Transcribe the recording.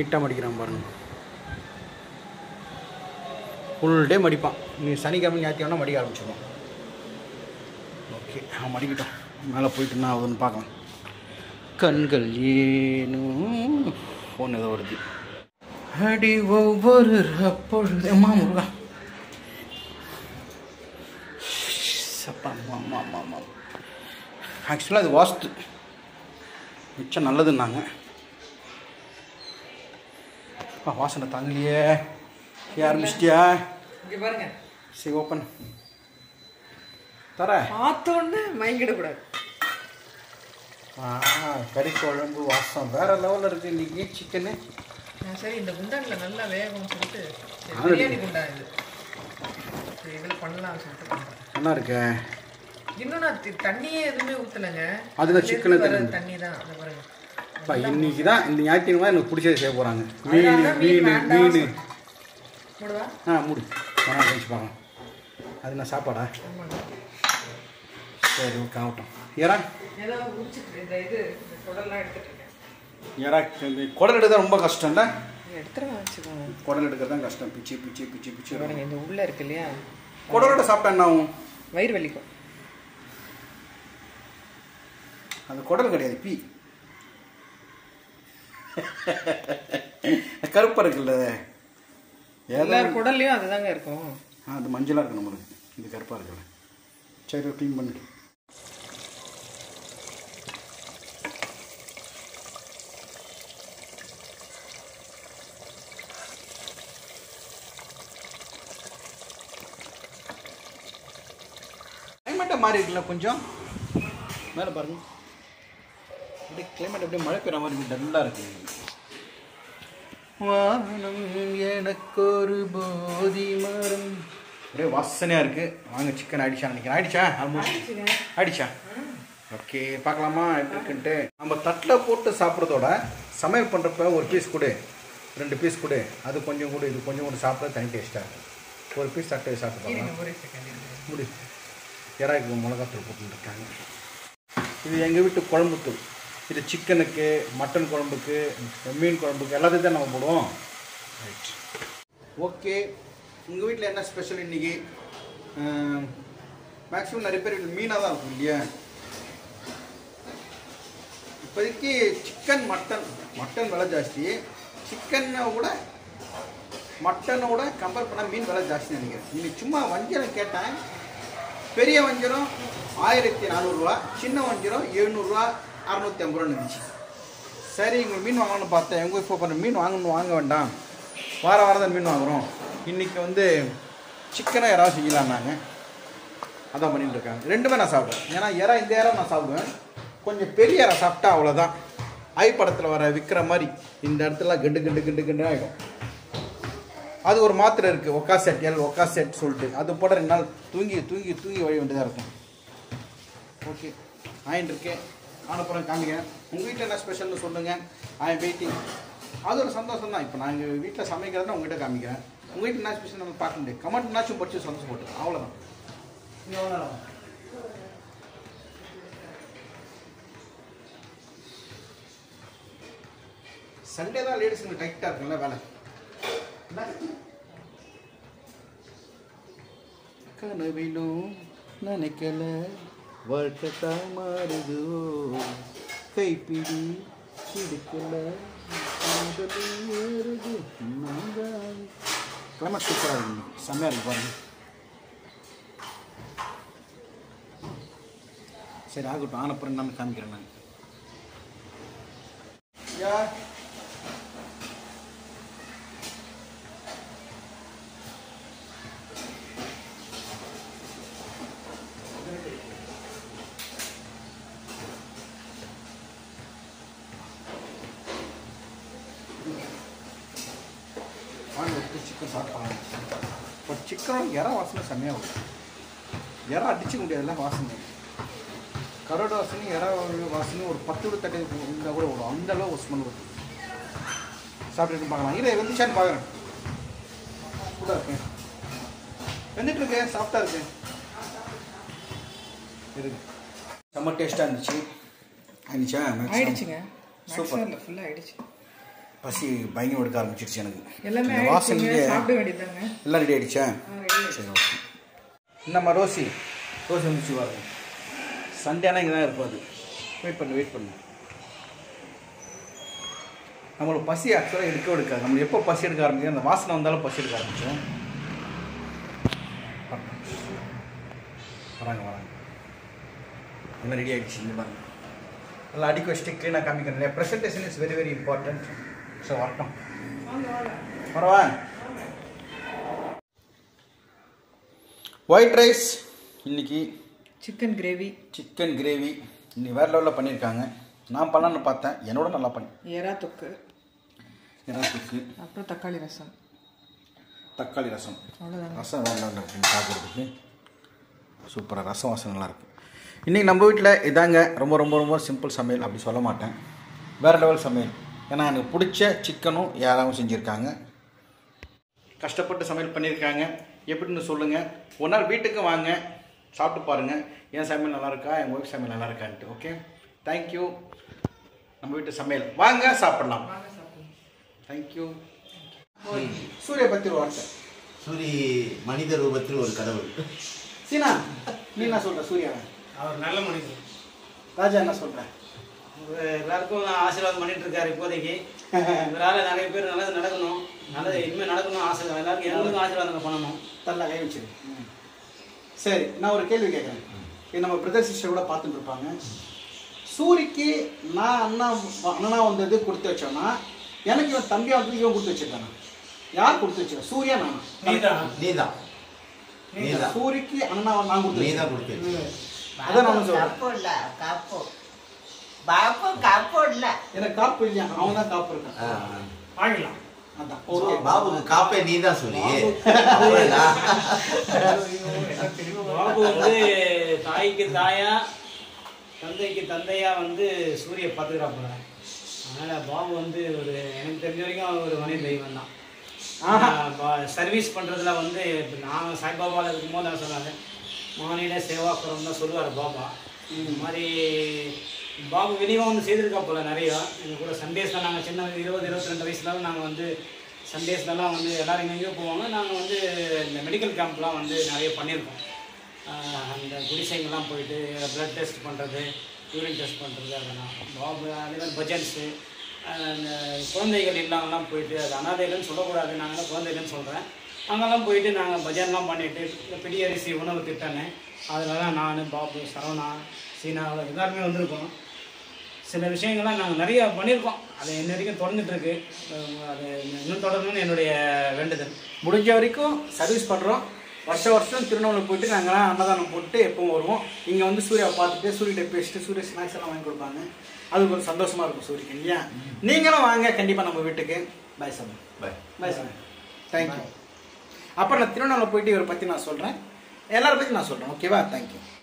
நீட்டாக மடிக்கிறான் பாருங்க full day மடிப்பான் நீ சனிக்கிழமை ஞாயிற்றுக்கிழமை மடிக்க ஆரம்பிச்சிடுவான் ஓகே அவன் மடிக்கட்டும் மேலே போயிட்டு நான் ஆகுதுன்னு பார்க்கலாம் கண்கள் ஏனும் ஃபோன் ஏதோ வருது அடி ஒவ்வொரு அப்பொழுது அம்மா முருகா சப்பா ஆமாம் ஆமாம் ஆமாம் ஆக்சுவலாக அது வாஸ்து மிச்சம் நல்லதுன்னாங்க அப்பா வாசனை தாங்கலையே யார் மிஸ்டியா இங்க பாருங்க சரி ஓப்பன் தர பார்த்தோன்னு மயங்கிடக்கூடாது ஆ கறி குழம்பு வாசம் வேற லெவலில் இருக்குது இன்னைக்கு சிக்கனு நான் சரி இந்த குண்டான்ல நல்லா வேகும்னு சொல்லிட்டு சரி, ஆல்ரெடி. பிரியாணி குண்டான் இது சரி இதில் பண்ணலாம்னு சொல்லிட்டு பண்றேன். நல்லா இருக்கு இன்னும் நான் தி- தண்ணியே எதுவுமே ஊற்றலைங்க அதுதான் சிக்கனை வர தண்ணி. தண்ணி தான் அந்த பாருங்க அப்பா இன்னைக்கு தான் இந்த ஞாயிற்றுக்கிழமை எனக்கு பிடிச்சது செய்ய போகிறாங்க மீன் அதனால தான் மீன் மீன் வேண்டாம் மீன் போடுவா ஆ மூடு வேணா கழிச்சு பார்க்கலாம் அது நான் சாப்பாடா ஆமாங்க சரி ஓகே ஆகட்டும் ஏறா ஏதோ உரிச்சிட்டு இந்த இது இந்த குடல்லாம் எடுத்துட்டு இருக்கேன் ஏறா இந்த குடல் எடுக்க ரொம்ப கஷ்டம்ல எடுத்துருவேன் வச்சுக்கோங்க குடல் எடுக்கிறது தான் கஷ்டம் பிச்சு பிச்சு பிச்சு பிச்சு பாருங்க இந்த உள்ள இருக்கு இல்லையா குடலோட சாப்பிட்டா என்ன ஆகும் வயிறு வலிக்கும் அது குடல் கிடையாது பீ கருப்பாக இருக்குல்ல ஏதோ எல்லார் குடல்லையும் அதுதாங்க இருக்கும் ஆ அது மஞ்சளாக இருக்கு நம்மளுக்கு இது கருப்பாக இருக்குல்ல சரி க்ளீன் பண்ணு கிளைமேட்டை மாறி இருக்குல்ல கொஞ்சம் மேலே பாருங்க அப்படியே கிளைமேட் அப்படியே மழை பெய்கிற மாதிரி இருக்கு டல்லாக இருக்கு வானம் எனக்கு ஒரு போதி மரம் ஒரே வாசனையாக இருக்குது வாங்க சிக்கன் ஆயிடுச்சா நினைக்கிறேன் ஆயிடுச்சா ஆல்மோஸ்ட் ஆயிடுச்சா ஓகே பார்க்கலாமா எப்படி இருக்குன்ட்டு நம்ம தட்டில் போட்டு சாப்பிட்றதோட சமையல் பண்ணுறப்ப ஒரு பீஸ் கொடு ரெண்டு பீஸ் கொடு அது கொஞ்சம் கூட இது கொஞ்சம் கூட சாப்பிட தனி டேஸ்ட்டாக இருக்கும் ஒரு பீஸ் தட்டை சாப்பிட்டு பார்க்கலாம் இருங்க, ஒரே செகண்ட் முடி இறாய்க்கு மிளகாத்தூள் போட்டுருக்காங்க இது எங்கள் வீட்டு குழம்புத்தூள் இது சிக்கனுக்கு மட்டன் குழம்புக்கு மீன் குழம்புக்கு எல்லாத்தையும் தான் நம்ம போடுவோம் ரைட் ஓகே உங்கள் வீட்டில் என்ன ஸ்பெஷல் இன்றைக்கி மேக்ஸிமம் நிறைய பேர் வீட்டில் மீனாக தான் இருக்கும் இல்லையா இப்போதைக்கு சிக்கன் மட்டன் மட்டன் விலை ஜாஸ்தி சிக்கனை விட மட்டனோட கம்பேர் பண்ணால் மீன் விலை ஜாஸ்தி நினைக்கிறேன் இன்னைக்கு சும்மா வஞ்சரம் கேட்டேன் பெரிய வஞ்சரம் ஆயிரத்தி நானூறுரூவா சின்ன வஞ்சரம் எழுநூறுவா அறநூற்றி ஐம்பது ரூபா இருந்துச்சு சரி இங்கே மீன் வாங்கணும்னு பார்த்தேன் எங்கள் இப்போ பண்ண மீன் வாங்கணும் வாங்க வேண்டாம் வார வாரம் தான் மீன் வாங்குகிறோம் இன்றைக்கி வந்து சிக்கனை யாராவது செய்யலான்னாங்க அதான் பண்ணிட்டு இருக்காங்க ரெண்டுமே நான் சாப்பிடுவேன் ஏன்னா இறா இந்த இறா நான் சாப்பிடுவேன் கொஞ்சம் பெரிய இறா சாப்பிட்டா அவ்வளோதான் ஐ படத்தில் வர விற்கிற மாதிரி இந்த இடத்துல கண்டு கண்டு கண்டு கண்டு ஆகிடும் அது ஒரு மாத்திரை இருக்குது Okacet L Okacet சொல்லிட்டு அது போட ரெண்டு நாள் தூங்கி தூங்கி தூங்கி வழி வேண்டியதாக இருக்கும் ஓகே ஆயின்னு இருக்கேன் அனுப்புகிறேன் காமிக்கிறேன் உங்கள் வீட்டில் என்ன ஸ்பெஷல்னு சொல்லுங்கள் ஐ எம் வெயிட்டிங் அது ஒரு சந்தோஷம் தான் இப்போ நான் எங்கள் வீட்டில் சமைக்கிறதுனா உங்கள்கிட்ட காமிக்கிறேன் உங்கள் வீட்டில் என்ன ஸ்பெஷல் நம்ம பார்க்க முடியாது கமெண்ட்னாச்சும் படிச்சு சந்தோஷப்பட்டு அவ்வளோதான் இங்க எவ்வளோ நேரம் ஆகும்? சண்டே தான் லேடிஸுங்களுக்கு டைட்டாக இருக்குல்ல வேலை கனவிலும் நினைக்கல வாழ்க்கை தான் மாறுதோ கைப்பிடி கிடைக்கல கிளைமேட் சூப்பராக இருக்கு செம்மையாக இருக்கு பாருங்க சரி ஆகட்டும் ஆனப்புறம் நான் காமிக்கிறேன் நான் யா வாங்க சிக்கன் சாப்பிடலாம் பட் சிக்கனோட இற வாசனை செம்மையாக வரும் இற அடிச்சுக்க முடியாதுல்ல வாசனை கரோட வாசனை இற வாசனை ஒரு பத்து விட தட்டி இருந்தால் கூட வரும் அந்த அளவு ஸ்மெல் வரும் சாப்பிட்டுட்டு பார்க்கலாம் இரு வந்துச்சான்னு பார்க்குறேன் சூடாக இருக்கேன் வெந்துட்டு இருக்கேன் சாஃப்டாக இருக்கேன் இருக்கு செம்ம டேஸ்ட்டாக இருந்துச்சு ஆயிடுச்சா ஆயிடுச்சுங்க சூப்பர் மேக்ஸிமம் ஃபுல்லாக ஆயிடுச்சு பசி பயங்கரம் எடுக்க ஆரம்பிச்சிருச்சு எனக்கு எல்லாமே இந்த ஆயிடுச்சுங்க வாசனையே சாப்பிட வேண்டியதாங்க எல்லாம் ரெடி ஆயிடுச்சா ஆ, ready. சரி ஓகே என்னம்மா ரோசி ரோசி வந்துச்சு பாருங்க சண்டேனா இங்கே தான் இருப்பாது வெயிட் பண்ணு வெயிட் பண்ணு நம்மளுக்கு பசி ஆக்சுவலாக எடுக்க எடுக்காது நம்ம எப்போ பசி எடுக்க ஆரம்பிச்சோம் அந்த வாசனை வந்தாலும் பசி எடுக்க ஆரம்பிச்சோம் வராங்க வராங்க எல்லாம் ரெடி ஆகிடுச்சு இங்கே பாருங்க நல்லா அடிக்க வச்சுட்டு க்ளீனாக காமிக்கணும் இல்லையா presentation is very very important so வரட்டும் வாங்க வாங்க வரவா ஒயிட் ரைஸ் இன்னைக்கு சிக்கன் கிரேவி சிக்கன் கிரேவி இன்னைக்கு வேறு லெவலில் பண்ணியிருக்காங்க நான் பண்ணலான்னு பார்த்தேன் என்னோட நல்லா பண்ணி எறா தொக்கு இறாத்துக்கு அப்புறம் தக்காளி ரசம் தக்காளி ரசம் அவ்வளோதாங்க ரசம் வேறு லெவலில் இருக்குங்க சாப்பிட்றதுக்கு சூப்பராக ரசம் வாசம் நல்லாயிருக்கு இன்றைக்கி நம்ம வீட்டில் இதாங்க ரொம்ப ரொம்ப ரொம்ப சிம்பிள் சமையல் அப்படி சொல்ல மாட்டேன் வேறு லெவல் சமையல் ஏன்னா எனக்கு பிடிச்ச சிக்கனும் யாராவும் செஞ்சுருக்காங்க கஷ்டப்பட்டு சமையல் பண்ணியிருக்காங்க எப்படின்னு சொல்லுங்கள் ஒரு நாள் வீட்டுக்கு வாங்க சாப்பிட்டு பாருங்கள் என் சமையல் நல்லா இருக்கா என் ஒய்ஃப் சமையல் நல்லா இருக்கான்ட்டு ஓகே தேங்க்யூ நம்ம வீட்டு சமையல் வாங்க சாப்பிடலாம் வாங்க சாப்பிடுங்க தேங்க்யூ சூரிய பத்தி ஒரு வார்த்தை சூரி மனித ரூபத்தில் ஒரு கடவுள் சீனா நீ என்ன சொல்ற சூர்யா அவர் நல்ல மனிதர் ராஜா என்ன சொல்ற இவர் எல்லாருக்கும் ஆசீர்வாதம் பண்ணிட்டு இருக்காரு இப்போதைக்கு இவரால் நிறைய பேர் நல்லது நடக்கணும் நல்லது இனிமேல் நடக்கணும் ஆசை எல்லாருக்கும் எங்களுக்கும் ஆசீர்வாதம் பண்ணணும் தள்ள கை வச்சிரு சரி நான் ஒரு கேள்வி கேட்குறேன் இது நம்ம பிரதர் சிஸ்டர் கூட பார்த்துட்டு இருப்பாங்க சூரிக்கு நான் அண்ணா அண்ணனா வந்தது கொடுத்து வச்சோன்னா எனக்கு இவன் தம்பியா வந்து இவன் கொடுத்து வச்சிருக்கானா யார் கொடுத்து வச்சிருக்கா சூர்யா நானா நீதான் நீதான் நீதான் சூரிக்கு அண்ணா நான் கொடுத்து நீதான் வச்சிருக்கேன். கொடுத்து அதான் நான் சொல்றேன் கப்பு இல்ல கப்பு பாப்பு கப்பு இல்ல எனக்கு காப்பு இல்லையா அவன் தான் காப்பு இருக்கான் வாங்கிடலாம் அதான் ஓகே பாபுக்கு காப்பே நீதான் சொல்லி பாபு வந்து தாய்க்கு தாயா தந்தைக்கு தந்தையா வந்து சூரிய பார்த்துக்கிறாப்புல அதனால பாபு வந்து ஒரு எனக்கு தெரிஞ்ச வரைக்கும் ஒரு மனித தெய்வம் தான் சர்வீஸ் பண்ணுறதுல வந்து இப்போ நான் சாய்பாபாவில் இருக்கும்போது நான் சொன்னாங்க மானிட சேவாக்குறம் தான் சொல்லுவார் பாபா இந்த மாதிரி பாபு வெளியும் வந்து செய்திருக்கா போல நிறையா எங்கள் கூட சண்டேஸில் நாங்கள் சின்ன இருபது இருபத்தி ரெண்டு வயசுலாம் நாங்கள் வந்து சண்டேஸ்லலாம் வந்து எல்லோரும் எங்கெங்கேயோ போவாங்க நாங்கள் வந்து இந்த மெடிக்கல் கேம்ப்லாம் வந்து நிறைய பண்ணியிருக்கோம் ஆஹ் அந்த குடிசைங்கெல்லாம் போயிட்டு ப்ளட் டெஸ்ட் பண்ணுறது யூரின் டெஸ்ட் பண்ணுறது அதெல்லாம் பாபு அதே மாதிரி பஜன்ஸு அந்த குழந்தைகள் இல்லங்கெல்லாம் போயிட்டு அது அனாதைகள்னு சொல்லக்கூடாது நாங்கள் குழந்தைகள்னு சொல்கிறேன் அங்கெல்லாம் போயிட்டு நாங்கள் பஜன்லாம் பண்ணிட்டு இந்த பெரிய அரிசி உணவு திட்டன்னு அதில் தான் நான் பாபு சரவணா சீனா எல்லாருமே வந்திருக்கோம் சில விஷயங்கள்லாம் நாங்கள் நிறைய பண்ணியிருக்கோம் அது இன்ன வரைக்கும் தொடர்ந்துட்டு இருக்கு அஹ் அது இன்னும் தொடரணும்னு என்னுடைய வேண்டுதல் முடிஞ்ச வரைக்கும் சர்வீஸ் பண்ணுறோம் வருஷம் வருஷம் திருநெல்வேலி போயிட்டு நாங்களாம் அன்னதானம் போட்டு எப்பவும் வருவோம் இங்கே வந்து சூர்யாவை பார்த்துட்டு சூரியகிட்ட பேசிட்டு சூரிய ஸ்நாக்ஸ் எல்லாம் வாங்கி கொடுப்பாங்க அது ஒரு சந்தோஷமா இருக்கும் சூரியக்கு இல்லையா நீங்களும் வாங்க கண்டிப்பாக நம்ம வீட்டுக்கு பாய் சாமி பாய் பாய் சாமி தேங்க்யூ அப்புறம் நான் திருநெல்வேலி போயிட்டு இவரை பற்றி நான் சொல்கிறேன் எல்லாரை பற்றி நான் சொல்கிறேன் ஓகேவா தேங்க்யூ